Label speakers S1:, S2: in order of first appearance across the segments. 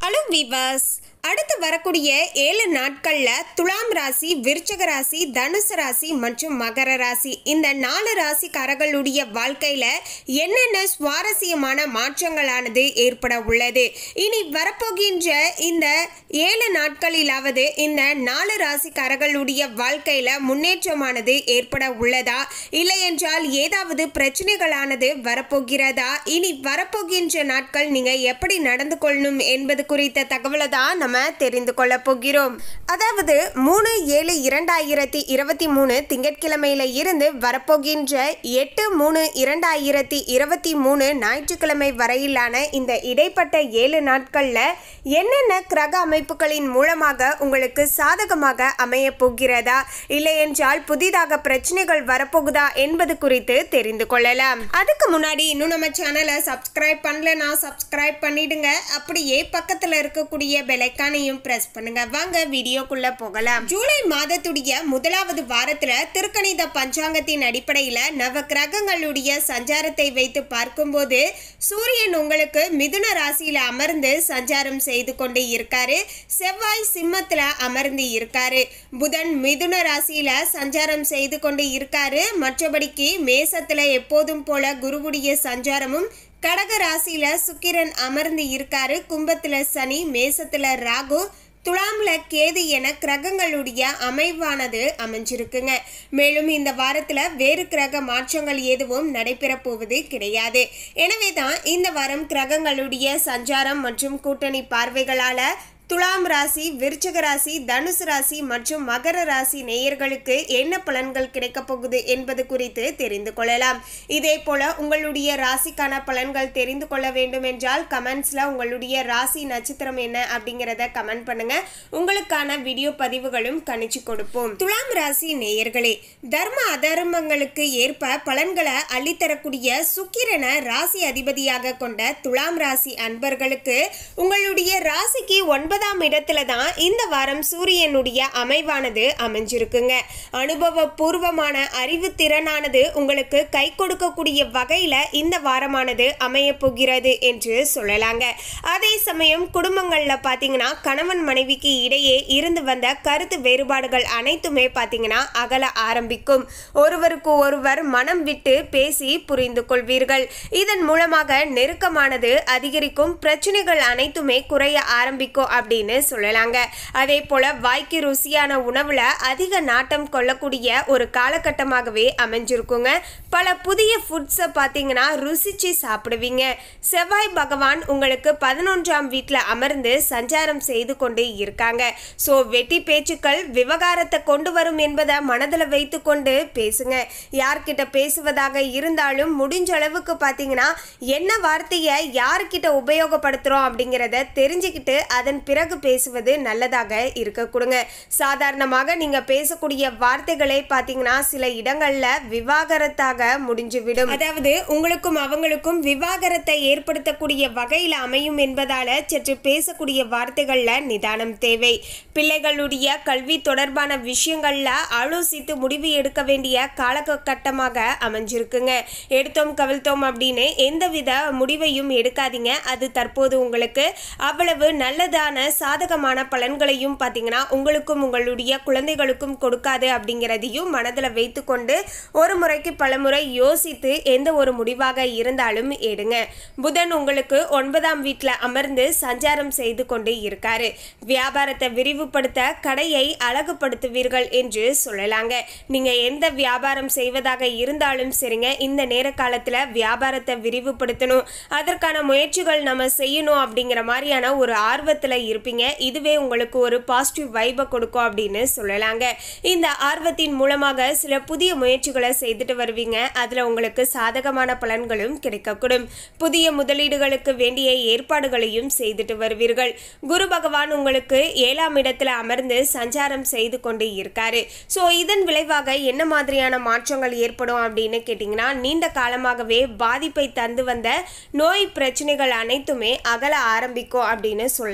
S1: hello விவாஸ் அடுத்து வரக்கூடிய ஏழு நாட்களில் துலாம் ராசி விருச்சக ராசி தனுசு ராசி மற்றும் மகர ராசி இந்த நாலு ராசிக்காரர்களுடைய வாழ்க்கையில் என்னென்ன சுவாரஸ்யமான மாற்றங்களானது ஏற்பட உள்ளது இனி வரப்போகின்ற இந்த ஏழு நாட்களிலாவது இந்த நாலு ராசிக்காரர்களுடைய வாழ்க்கையில் முன்னேற்றமானது ஏற்பட உள்ளதா இல்லை என்றால் ஏதாவது பிரச்சனைகளானது வரப்போகிறதா இனி வரப்போகின்ற நாட்கள் நீங்கள் எப்படி நடந்து கொள்ளணும் என்பது குறித்த தகவலை தான் நம்ம தெரிந்து கொள்ள போகிறோம் அதாவது மூணு ஏழு இரண்டாயிரத்தி இருபத்தி மூணு திங்கட்கிழமையில இருந்து வரப்போகின்ற எட்டு மூணு இரண்டாயிரத்தி இருபத்தி மூணு ஞாயிற்றுக்கிழமை வரையிலான இந்த இடைப்பட்ட ஏழு நாட்களில் என்னென்ன கிரக அமைப்புகளின் மூலமாக உங்களுக்கு சாதகமாக அமைய போகிறதா இல்லை என்றால் புதிதாக பிரச்சனைகள் வரப்போகுதா என்பது குறித்து தெரிந்து கொள்ளலாம் அதுக்கு முன்னாடி இன்னும் நம்ம சேனலை சப்ஸ்கிரைப் பண்ணலனா சப்ஸ்கிரைப் பண்ணிடுங்க அப்படியே பக்கத்தில் இருக்கக்கூடிய பெலைக்கானையும் பிரஸ் பண்ணுங்க வாங்க வீடியோக்குள்ள போகலாம் ஜூலை மாதத்துடைய முதலாவது வாரத்துல திருக்கணித பஞ்சாங்கத்தின் அடிப்படையில் நவ கிரகங்களுடைய சஞ்சாரத்தை வைத்து பார்க்கும்போது சூரியன் உங்களுக்கு மிதுன ராசியில அமர்ந்து சஞ்சாரம் செய்து கொண்டு இருக்காரு செவ்வாய் சிம்மத்துல அமர்ந்து இருக்காரு புதன் மிதுன ராசியில சஞ்சாரம் செய்து கொண்டு இருக்காரு மற்றபடிக்கு மேசத்துல எப்போதும் போல குருவுடைய சஞ்சாரமும் கடக ராசியில சுக்கிரன் அமர்ந்து இருக்காரு கும்பத்துல சனி மேசத்துல ராகு துலாம்ல கேது என கிரகங்களுடைய அமைவானது அமைஞ்சிருக்குங்க மேலும் இந்த வாரத்துல வேறு கிரக மாற்றங்கள் எதுவும் நடைபெற போவது கிடையாது எனவே தான் இந்த வாரம் கிரகங்களுடைய சஞ்சாரம் மற்றும் கூட்டணி பார்வைகளால துலாம் ராசி விருச்சக ராசி தனுசு ராசி மற்றும் மகர ராசி நேயர்களுக்கு என்ன பலன்கள் கிடைக்கப் போகுது என்பது குறித்து தெரிந்து கொள்ளலாம் இதே போல உங்களுடைய ராசிக்கான பலன்கள் தெரிந்து கொள்ள வேண்டும் என்றால் கமெண்ட்ஸ்ல உங்களுடைய ராசி நட்சத்திரம் என்ன அப்படிங்கிறத கமெண்ட் பண்ணுங்க உங்களுக்கான வீடியோ பதிவுகளும் கணிச்சு கொடுப்போம் துலாம் ராசி நேயர்களே தர்ம அதர்மங்களுக்கு ஏற்ப பலன்களை அள்ளித்தரக்கூடிய சுக்கிரனை ராசி அதிபதியாக கொண்ட துலாம் ராசி அன்பர்களுக்கு உங்களுடைய ராசிக்கு ஒன்பதாம் இடத்துல தான் இந்த வாரம் சூரியனுடைய அமைவானது அமைஞ்சிருக்குங்க அனுபவபூர்வமான அறிவு திறனானது உங்களுக்கு கை கொடுக்கக்கூடிய வகையில இந்த வாரமானது அமைய போகிறது என்று சொல்லலாங்க அதே சமயம் குடும்பங்கள்ல பாத்தீங்கன்னா கணவன் மனைவிக்கு இடையே இருந்து வந்த கருத்து வேறுபாடுகள் அனைத்துமே பாத்தீங்கன்னா அகல ஆரம்பிக்கும் ஒருவருக்கு ஒருவர் மனம் விட்டு பேசி புரிந்து கொள்வீர்கள் இதன் மூலமாக நெருக்கமானது அதிகரிக்கும் பிரச்சனைகள் அனைத்துமே குறைய ஆரம்பிக்கும் அப்படின்னு சொல்லலாங்க அதே போல வாய்க்கு ருசியான உணவுல அதிக நாட்டம் கொள்ளக்கூடிய ஒரு காலகட்டமாகவே அமைஞ்சிருக்குங்க பல புதிய ஃபுட்ஸை பார்த்தீங்கன்னா ருசிச்சு சாப்பிடுவீங்க செவ்வாய் பகவான் உங்களுக்கு பதினொன்றாம் வீட்டில் அமர்ந்து சஞ்சாரம் செய்து கொண்டு இருக்காங்க ஸோ வெட்டி பேச்சுக்கள் விவகாரத்தை கொண்டு வரும் என்பதை மனதில் வைத்து கொண்டு பேசுங்க யார்கிட்ட பேசுவதாக இருந்தாலும் முடிஞ்ச அளவுக்கு பார்த்தீங்கன்னா என்ன வார்த்தையை யார்கிட்ட உபயோகப்படுத்துகிறோம் அப்படிங்கிறத தெரிஞ்சுக்கிட்டு அதன் பிறகு பேசுவது நல்லதாக இருக்க கொடுங்க சாதாரணமாக நீங்கள் பேசக்கூடிய வார்த்தைகளே பார்த்தீங்கன்னா சில இடங்களில் விவாகரத்தாக முடிஞ்சுவிடும் அதாவது உங்களுக்கும் அவங்களுக்கும் விவாகரத்தை ஏற்படுத்தக்கூடிய வகையில் அமையும் என்பதால சற்று பேசக்கூடிய வார்த்தைகளில் நிதானம் தேவை பிள்ளைகளுடைய கல்வி தொடர்பான விஷயங்கள்ல ஆலோசித்து முடிவு எடுக்க வேண்டிய காலகட்டமாக அமைஞ்சிருக்குங்க எடுத்தோம் கவிழ்த்தோம் அப்படின்னு எந்தவித முடிவையும் எடுக்காதீங்க அது தற்போது உங்களுக்கு அவ்வளவு நல்லதான சாதகமான பலன்களையும் பார்த்தீங்கன்னா உங்களுக்கும் உங்களுடைய குழந்தைகளுக்கும் கொடுக்காது அப்படிங்கிறதையும் மனதில் வைத்துக்கொண்டு ஒரு முறைக்கு பல முறை யோசித்து எந்த ஒரு முடிவாக இருந்தாலும் எடுங்க புதன் உங்களுக்கு ஒன்பதாம் வீட்டில் அமர்ந்து சஞ்சாரம் செய்து கொண்டு இருக்காரு வியாபாரத்தை விரிவுபடுத்த கடையை அழகுபடுத்துவீர்கள் என்று சொல்லலாங்க நீங்க எந்த வியாபாரம் செய்வதாக இருந்தாலும் சரிங்க இந்த நேர காலத்துல வியாபாரத்தை விரிவுபடுத்தணும் அதற்கான முயற்சிகள் நம்ம செய்யணும் அப்படிங்கிற மாதிரியான ஒரு ஆர்வத்துல இருப்பீங்க இதுவே உங்களுக்கு ஒரு பாசிட்டிவ் வைபை கொடுக்கும் அப்படின்னு சொல்லலாங்க இந்த ஆர்வத்தின் மூலமாக சில புதிய முயற்சிகளை செய்துட்டு வருவீங்க அதுல உங்களுக்கு சாதகமான பலன்களும் கிடைக்கக்கூடும் புதிய முதலீடுகளுக்கு வேண்டிய ஏற்பாடுகளையும் செய்துட்டு வருவீர்கள் குரு பகவான் உங்களுக்கு ஏழாம் இடத்துல அமர்ந்து சஞ்சாரம் செய்து கொண்டு இருக்காரு ஸோ இதன் விளைவாக என்ன மாதிரியான மாற்றங்கள் ஏற்படும் அப்படின்னு கேட்டிங்கன்னா நீண்ட காலமாகவே பாதிப்பை தந்து வந்த நோய் பிரச்சனைகள் அனைத்துமே அகல ஆரம்பிக்கும் அப்படின்னு சொல்லலாங்க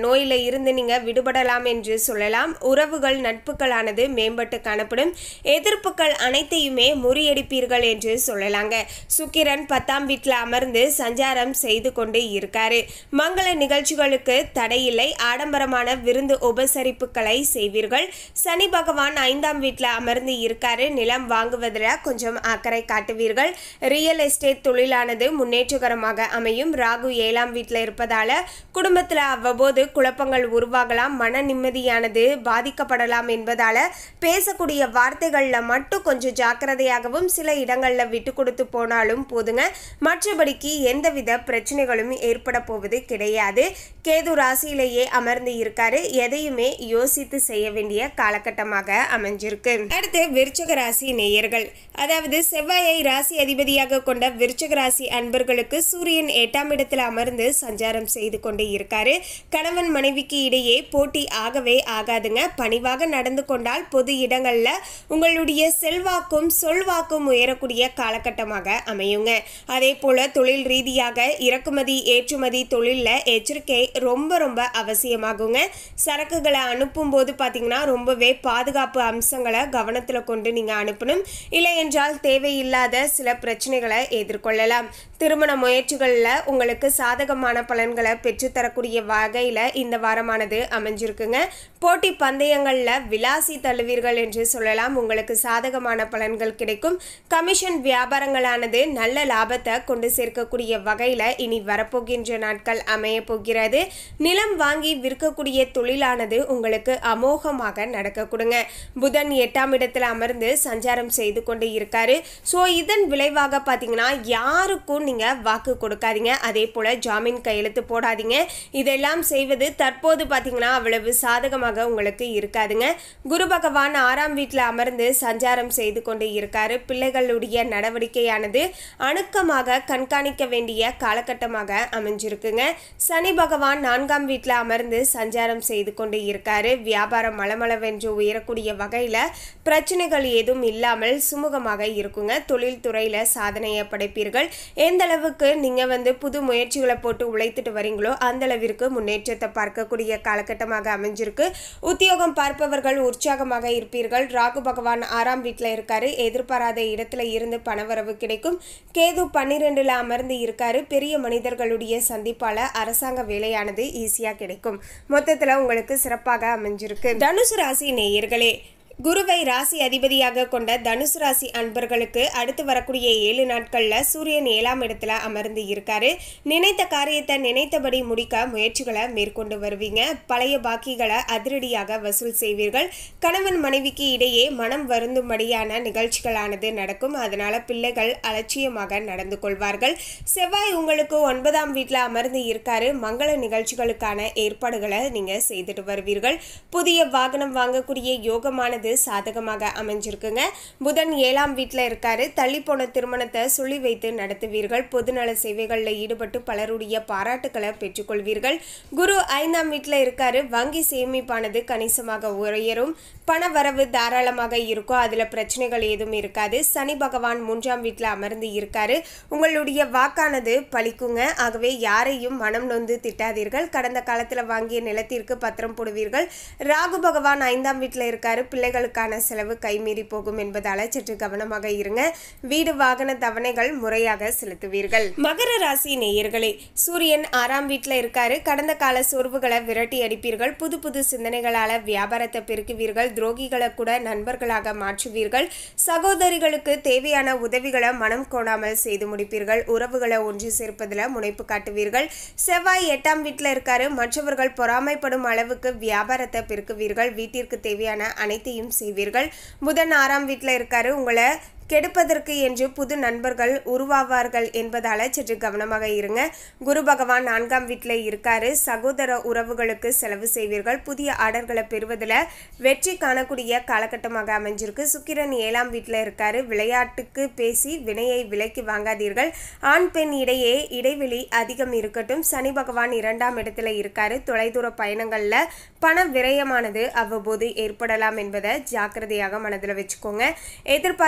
S1: நோயில இருந்து நீங்க விடுபடலாம் என்று சொல்லலாம் உறவுகள் நட்புகளானது மேம்பட்டு காணப்படும் எதிர்ப்புகள் அனைத்தையுமே முறியடிப்பீர்கள் என்று சொல்லலாங்க சுக்கிரன் பத்தாம் வீட்டில் அமர்ந்து சஞ்சாரம் செய்து கொண்டு இருக்காரு மங்கள நிகழ்ச்சிகளுக்கு தடையில்லை ஆடம்பரமான விருந்து உபசரிப்புகளை செய்வீர்கள் சனி பகவான் ஐந்தாம் வீட்டில் அமர்ந்து இருக்காரு நிலம் வாங்குவதில் கொஞ்சம் அக்கறை காட்டுவீர்கள் ரியல் எஸ்டேட் தொழிலானது முன்னேற்றகரமாக அமையும் ராகு ஏழாம் வீட்டில் இருப்பதால குடும்பத்தில் அவ்வப்போது குழப்பங்கள் உருவாகலாம் மன நிம்மதியானது பாதிக்கப்படலாம் என்பதால பேசக்கூடிய வார்த்தைகளில் மட்டும் கொஞ்சம் ஜாக்கிரதையாகவும் சில இடங்களில் விட்டு கொடுத்து போனாலும் போதுங்க மற்றபடிக்கு எந்தவித பிரச்சனைகளும் ஏற்பட போவது கிடையாது கேது ராசியிலேயே அமர்ந்து இருக்காரு எதையுமே யோசித்து செய்ய வேண்டிய காலகட்டமாக அமைஞ்சிருக்கு அடுத்து விருச்சக ராசி நேயர்கள் அதாவது செவ்வாயை ராசி அதிபதியாக கொண்ட விருச்சக ராசி அன்பர்களுக்கு சூரியன் எட்டாம் இடத்தில் அமர்ந்து சஞ்சாரம் செய்து கொண்டு இருக்காரு கணவன் மனைவிக்கு இடையே போட்டி ஆகவே ஆகாதுங்க பணிவாக நடந்து கொண்டால் பொது இடங்கள்ல உங்களுடைய செல்வாக்கும் சொல்வாக்கும் உயரக்கூடிய காலகட்டமாக அமையுங்க அதே போல தொழில் ரீதியாக இறக்குமதி ஏற்றுமதி தொழிலில் எச்சரிக்கை ரொம்ப ரொம்ப அவசியமாகுங்க சரக்குகளை அனுப்பும் போது பார்த்தீங்கன்னா ரொம்பவே பாதுகாப்பு அம்சங்களை கவனத்தில் கொண்டு நீங்கள் அனுப்பணும் இல்லை என்றால் தேவையில்லாத சில பிரச்சனைகளை எதிர்கொள்ளலாம் திருமண முயற்சிகளில் உங்களுக்கு சாதகமான பலன்களை பெற்றுத்தரக்கூடிய வகையில் இந்த வாரமானது அமைஞ்சிருக்குங்க போட்டி பந்தயங்களில் விலாசி தள்ளுவீர்கள் என்று சொல்லலாம் உங்களுக்கு சாதகமான பலன்கள் கிடைக்கும் கமிஷன் வியாபாரங்களானது நல்ல லாபத்தை கொண்டு சேர்க்கக்கூடிய வகையில் இனி வரப்போகின்ற நாட்கள் அமைய போகிறது நிலம் வாங்கி விற்கக்கூடிய தொழிலானது உங்களுக்கு அமோகமாக நடக்க கொடுங்க புதன் எட்டாம் இடத்துல அமர்ந்து சஞ்சாரம் செய்து கொண்டு இருக்காரு ஸோ இதன் விளைவாக பார்த்தீங்கன்னா யாருக்கும் நீங்கள் வாக்கு கொடுக்காதீங்க அதே போல் ஜாமீன் கையெழுத்து போடாதீங்க இதெல்லாம் செய்வது தற்போது பார்த்தீங்கன்னா அவ்வளவு சாதகமாக உங்களுக்கு இருக்காதுங்க குரு பகவான் ஆறாம் வீட்டில் அமர்ந்து சஞ்சாரம் செய்து கொண்டு இருக்காரு பிள்ளைகளுடைய நடவடிக்கையானது அணுக்கமாக கண்காணிக்க வேண்டிய காலகட்டமாக அமைஞ்சிருக்குங்க சனி பகவான் நான்காம் வீட்டில் அமர்ந்து சஞ்சாரம் செய்து கொண்டு இருக்காரு வியாபாரம் மலமளவென்று உயரக்கூடிய வகையில் பிரச்சனைகள் ஏதும் இல்லாமல் சுமூகமாக இருக்குங்க தொழில் துறையில் சாதனையை படைப்பீர்கள் எந்த அளவுக்கு நீங்கள் வந்து புது முயற்சிகளை போட்டு உழைத்துட்டு வரீங்களோ அந்த அளவிற்கு முன்னேற்றத்தை பார்க்கக்கூடிய காலகட்டமாக அமைஞ்சிருக்கு உத்தியோகம் பார்ப்பவர்கள் உற்சாகமாக இருப்பீர்கள் ராகு பகவான் ஆறாம் வீட்டில் இருக்காரு எதிர்பாராத இடத்துல இருந்து பணவரவு கிடைக்கும் கேது பன்னிரெண்டுல அமர்ந்து இருக்காரு பெரிய மனிதர்களுடைய சந்திப்பால அரசாங்க வேலையானது ஈஸியா கிடைக்கும் மொத்தத்துல உங்களுக்கு சிறப்பாக அமைஞ்சிருக்கு தனுசு ராசி நேயர்களே குருவை ராசி அதிபதியாக கொண்ட தனுசு ராசி அன்பர்களுக்கு அடுத்து வரக்கூடிய ஏழு நாட்களில் சூரியன் ஏழாம் இடத்துல அமர்ந்து இருக்காரு நினைத்த காரியத்தை நினைத்தபடி முடிக்க முயற்சிகளை மேற்கொண்டு வருவீங்க பழைய பாக்கிகளை அதிரடியாக வசூல் செய்வீர்கள் கணவன் மனைவிக்கு இடையே மனம் வருந்தும்படியான நிகழ்ச்சிகளானது நடக்கும் அதனால பிள்ளைகள் அலட்சியமாக நடந்து கொள்வார்கள் செவ்வாய் உங்களுக்கு ஒன்பதாம் வீட்டில் அமர்ந்து இருக்காரு மங்கள நிகழ்ச்சிகளுக்கான ஏற்பாடுகளை நீங்கள் செய்துட்டு வருவீர்கள் புதிய வாகனம் வாங்கக்கூடிய யோகமானது சாதகமாக அமைஞ்சிருக்குங்க புதன் ஏழாம் வீட்டில் இருக்காரு தள்ளி போன திருமணத்தை சொல்லி வைத்து நடத்துவீர்கள் பொதுநல சேவைகளில் ஈடுபட்டு பலருடைய பாராட்டுக்களை பெற்றுக்கொள்வீர்கள் குரு ஐந்தாம் வீட்டில் இருக்காரு வங்கி சேமிப்பானது கணிசமாக உயரும் பண வரவு தாராளமாக இருக்கும் அதில் பிரச்சனைகள் ஏதும் இருக்காது சனி பகவான் மூன்றாம் வீட்டில் அமர்ந்து இருக்காரு உங்களுடைய வாக்கானது பலிக்குங்க ஆகவே யாரையும் மனம் நொந்து திட்டாதீர்கள் கடந்த காலத்தில் வாங்கிய நிலத்திற்கு பத்திரம் போடுவீர்கள் ராகு பகவான் ஐந்தாம் வீட்டில் இருக்காரு பிள்ளைகளுக்கான செலவு கைமீறி போகும் என்பதால சற்று கவனமாக இருங்க வீடு வாகன தவணைகள் முறையாக செலுத்துவீர்கள் மகர ராசி நேயர்களே சூரியன் ஆறாம் வீட்டில் இருக்காரு கடந்த கால சோர்வுகளை விரட்டி அடிப்பீர்கள் புது புது சிந்தனைகளால வியாபாரத்தை பெருக்குவீர்கள் துரோகிகளை கூட நண்பர்களாக மாற்றுவீர்கள் சகோதரிகளுக்கு தேவையான உதவிகளை மனம் கோணாமல் செய்து முடிப்பீர்கள் உறவுகளை ஒன்று சேர்ப்பதில் முனைப்பு காட்டுவீர்கள் செவ்வாய் எட்டாம் வீட்டில் இருக்காரு மற்றவர்கள் பொறாமைப்படும் அளவுக்கு வியாபாரத்தை பெருக்குவீர்கள் வீட்டிற்கு தேவையான அனைத்தையும் செய்வீர்கள் புதன் ஆறாம் வீட்டில் இருக்காரு உங்களை கெடுப்பதற்கு என்று புது நண்பர்கள் உருவாவார்கள் என்பதால சற்று கவனமாக இருங்க குரு பகவான் நான்காம் வீட்டில் இருக்காரு சகோதர உறவுகளுக்கு செலவு செய்வீர்கள் புதிய ஆர்டர்களை பெறுவதில் வெற்றி காணக்கூடிய காலகட்டமாக அமைஞ்சிருக்கு சுக்கிரன் ஏழாம் வீட்டில் இருக்காரு விளையாட்டுக்கு பேசி வினையை விலைக்கு வாங்காதீர்கள் ஆண் பெண் இடையே இடைவெளி அதிகம் இருக்கட்டும் சனி பகவான் இரண்டாம் இடத்துல இருக்காரு தொலைதூர பயணங்களில் பண விரயமானது அவ்வப்போது ஏற்படலாம் என்பதை ஜாக்கிரதையாக மனதில் வச்சுக்கோங்க எதிர்பார்த்த இடத்துல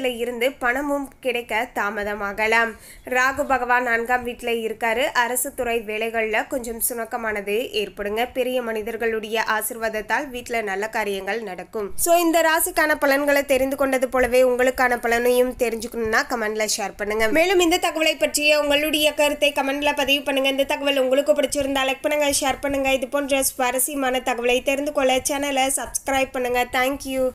S1: இடத்துல இருந்து பணமும் கிடைக்க தாமதமாகலாம் ராகு பகவான் நான்காம் வீட்டில் இருக்காரு அரசு துறை வேலைகளில் கொஞ்சம் சுணக்கமானது ஏற்படுங்க பெரிய மனிதர்களுடைய ஆசிர்வாதத்தால் வீட்டில் நல்ல காரியங்கள் நடக்கும் ஸோ இந்த ராசிக்கான பலன்களை தெரிந்து கொண்டது போலவே உங்களுக்கான பலனையும் தெரிஞ்சுக்கணும்னா கமெண்ட்ல ஷேர் பண்ணுங்க மேலும் இந்த தகவலை பற்றிய உங்களுடைய கருத்தை கமெண்ட்ல பதிவு பண்ணுங்க இந்த தகவல் உங்களுக்கு பிடிச்சிருந்தா லைக் பண்ணுங்க ஷேர் பண்ணுங்க இது போன்ற சுவாரஸ்யமான தகவலை தெரிந்து கொள்ள சேனலை சப்ஸ்கிரைப் பண்ணுங்க தேங்க்யூ